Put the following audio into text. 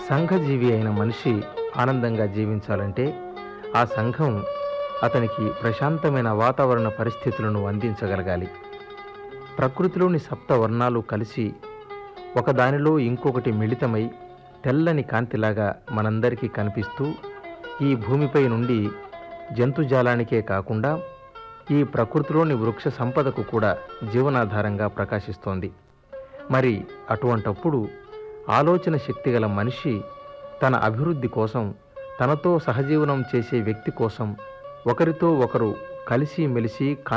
సంఘజీవి అయిన మనిషి ఆనందంగా జీవించాలంటే ఆ సంఘం అతనికి ప్రశాంతమైన వాతావరణ పరిస్థితులను అందించగలగాలి ప్రకృతిలోని సప్త వర్ణాలు కలిసి ఒకదానిలో ఇంకొకటి మిళితమై తెల్లని కాంతిలాగా మనందరికీ కనిపిస్తూ ఈ భూమిపై నుండి జంతుజాలానికే కాకుండా ఈ ప్రకృతిలోని వృక్ష సంపదకు కూడా జీవనాధారంగా ప్రకాశిస్తోంది మరి అటువంటప్పుడు ఆలోచన శక్తి గల మనిషి తన అభివృద్ధి కోసం తనతో సహజీవనం చేసే వ్యక్తి కోసం ఒకరితో ఒకరు కలిసి మెలిసి